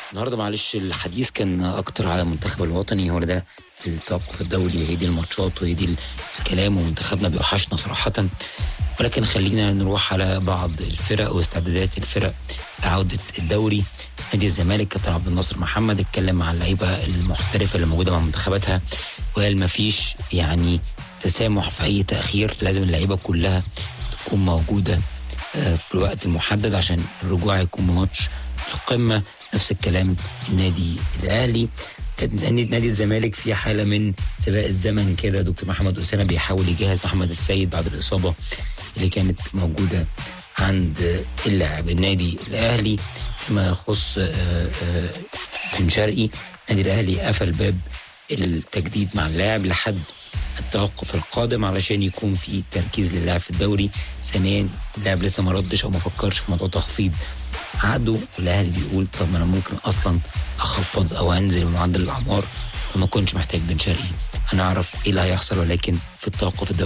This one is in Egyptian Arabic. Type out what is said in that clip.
النهارده معلش الحديث كان اكتر على المنتخب الوطني هو ده التوقف الدولي هي دي الماتشات وهي دي الكلام ومنتخبنا بيوحشنا صراحه ولكن خلينا نروح على بعض الفرق واستعدادات الفرق لعوده الدوري نادي الزمالك كابتن عبد الناصر محمد اتكلم مع اللعيبه المحترفه اللي موجوده مع منتخباتها وقال ما فيش يعني تسامح في اي تاخير لازم اللعيبه كلها تكون موجوده في الوقت المحدد عشان الرجوع يكون بماتش القمه نفس الكلام النادي الاهلي نادي الزمالك في حاله من سباق الزمن كده دكتور محمد اسامه بيحاول يجهز محمد السيد بعد الاصابه اللي كانت موجوده عند اللاعب النادي الاهلي فيما يخص بن شرقي النادي الاهلي قفل باب التجديد مع اللاعب لحد التوقف القادم علشان يكون في تركيز للاعب في الدوري ثانيا اللاعب لسه ما ردش او ما فكرش في موضوع تخفيض عقده الاهلي بيقول طب ما انا ممكن اصلا اخفض او انزل بمعدل الاعمار وما كنتش محتاج بن شرقي هنعرف ايه اللي هيحصل ولكن في التوقف الدولي